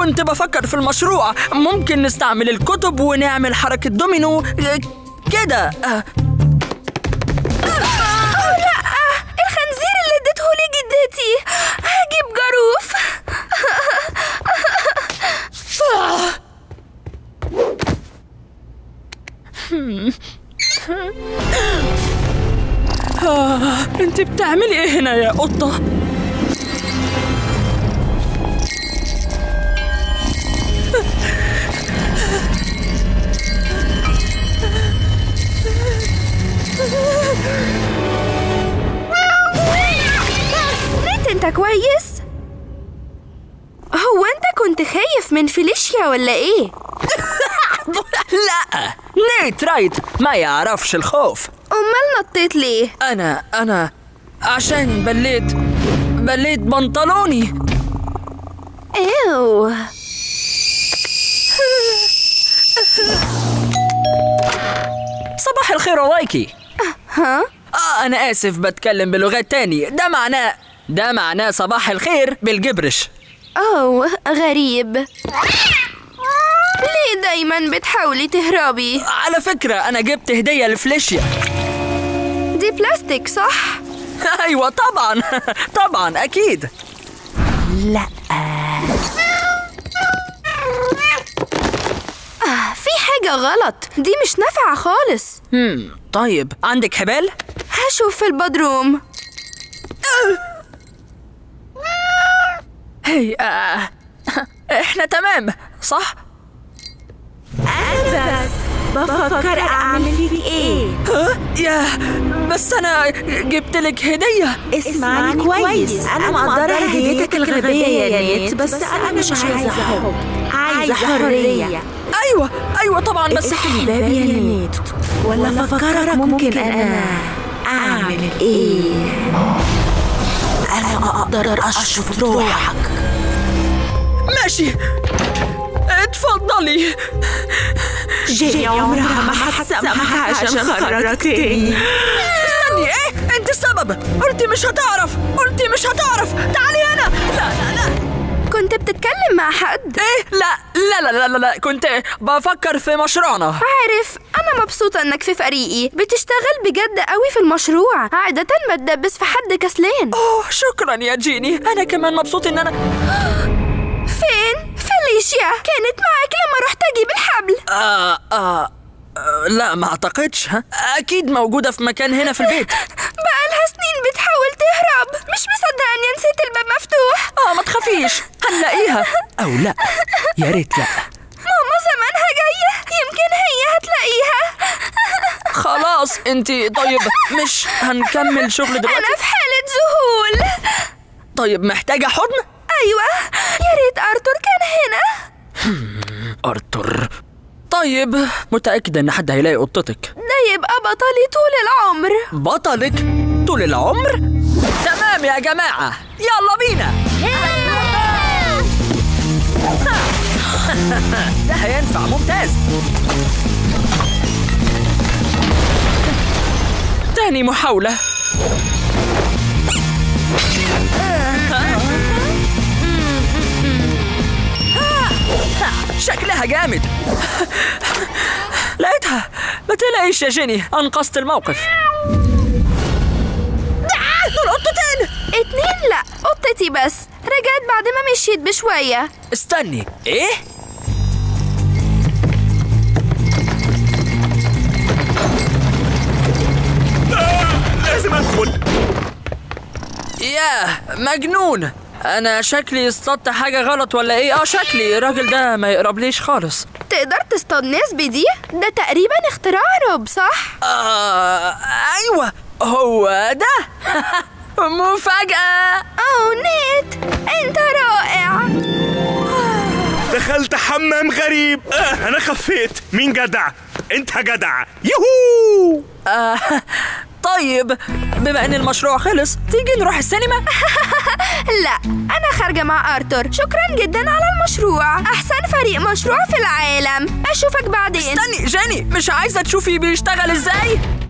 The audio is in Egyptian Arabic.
كنت بفكر في المشروع ممكن نستعمل الكتب ونعمل حركة دومينو آه، كده آه، لا الخنزير اللي اديته لي جدتي هجيب جاروف انت بتعملي ايه هنا يا قطة؟ نيت انت كويس هو انت كنت خايف من فيليشيا ولا ايه لا نيت رايت ما يعرفش الخوف امال نطيت ليه انا انا عشان بليت بليت بنطلوني ايوه صباح الخير ولايكي ها اه انا اسف بتكلم بلغات تاني ده معناه ده معناه صباح الخير بالجبرش اوه غريب ليه دايما بتحاولي تهربي على فكرة أنا جبت هدية لفليشيا دي بلاستيك صح أيوة طبعا طبعا أكيد آه في حاجة غلط دي مش نافعة خالص هم طيب عندك حبال؟ هشوف في البدروم هي آه. إحنا تمام صح؟ بفكر اعمل فيك ايه ها؟ يا بس أنا جبت لك هدية اسمعني كويس انا مقدره هديتك الغبيه يا نيت بس انا مش عايزه حب عايزه حريه أيوة أيوة طبعا بس افتح الباب يا نيت ولا فكرك ممكن انا اعمل ايه انا اقدر اشفط روحك ماشي اتفضلي جيني عمرها ما هتسامحك عشان خرجتني استني ايه انت السبب قلتي مش هتعرف قلتي مش هتعرف تعالي هنا لا لا لا كنت بتتكلم مع حد ايه لا لا لا لا لا, لا. كنت بفكر في مشروعنا عارف أنا مبسوطة إنك في فريقي بتشتغل بجد قوي في المشروع عادة بتدبس في حد كسلان اوه شكرا يا جيني انا كمان مبسوط ان انا فين؟ فيليشيا كانت معاك لما رحت أجيب الحبل آه آه آه، لا ما اعتقدش ها اكيد موجوده في مكان هنا في البيت بقالها سنين بتحاول تهرب مش مصدقة إني نسيت الباب مفتوح اه ما تخافيش هنلاقيها او لا يا ريت لا ماما زمانها جاية يمكن هي هتلاقيها خلاص انت طيب مش هنكمل شغل دلوقتي أنا في حالة ذهول طيب محتاجه حضن أيوة يا ريت أرثر كان هنا ارتر طيب متاكد ان حد هيلاقي قطتك ده يبقى بطلي طول العمر بطلك طول العمر تمام يا جماعة يلا بينا ده هينفع ممتاز تاني محاولة شكلها جامد لقيتها ما تلاقيش يا جيني انقذت الموقف دول قطتين اتنين لا قطتي بس رجعت بعد ما مشيت بشوية استني ايه لازم ادخل ياه مجنون انا شكلي اصطدت حاجه غلط ولا ايه اه شكلي الراجل ده ما يقربليش خالص تقدر تصطاد ناس بدي؟ ده تقريبا اختراع روب صح؟ آه ايوه هو ده مفاجاه اوه نيت انت رائع دخلت حمام غريب آه انا خفيت مين جدع انت جدع يهو آه طيب بما ان المشروع خلص تيجي نروح السينما لا انا خارجة مع ارثر شكرا جدا على المشروع احسن فريق مشروع في العالم اشوفك بعدين استني جاني مش عايزه تشوفي بيشتغل ازاي